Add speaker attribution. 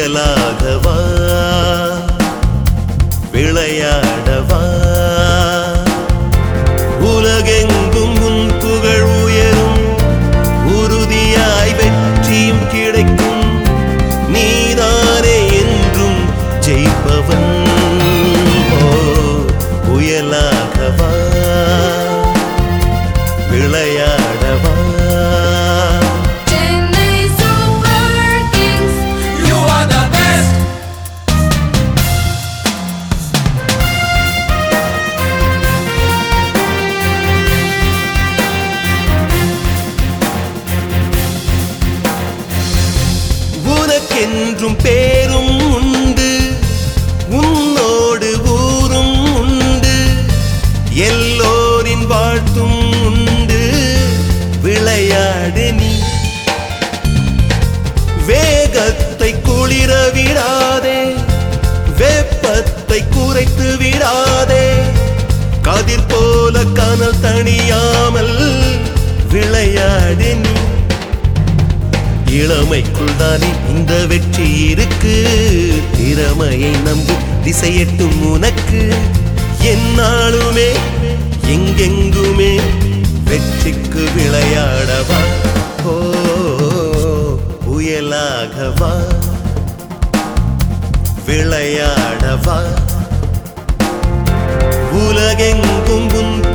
Speaker 1: புயலாகவா விளையாடவா உலகெங்கும் உன் புகழ் உயரும் உறுதியாய் வெற்றியும் கிடைக்கும் நீதானே என்றும் ஜெயிப்பவன் ஓ புயலாகவா விளையாடவா
Speaker 2: Chennai Super Kings.
Speaker 3: You are the best.
Speaker 1: உனக்கென்றும் பேரும் உண்டு உன்னோடு ஊரும் உண்டு எல்லோரின் வாழ்த்தும் உண்டு விளையாடு நீ வேகத்தை குளிர விடாதே வெப்பத்தை குறைத்து விடாதே கதிர் போல கனல் தணியாமல் விளையாடு நீ இளமைக்குள் தானே இந்த வெற்றி இருக்கு திறமையை நம்பு திசையட்டும் உனக்கு என்னாலுமே எங்கெங்குமே வெற்றிக்கு விளையாடவா ஓ புயலாகவா விளையாடவா உலகெங்கும் உன்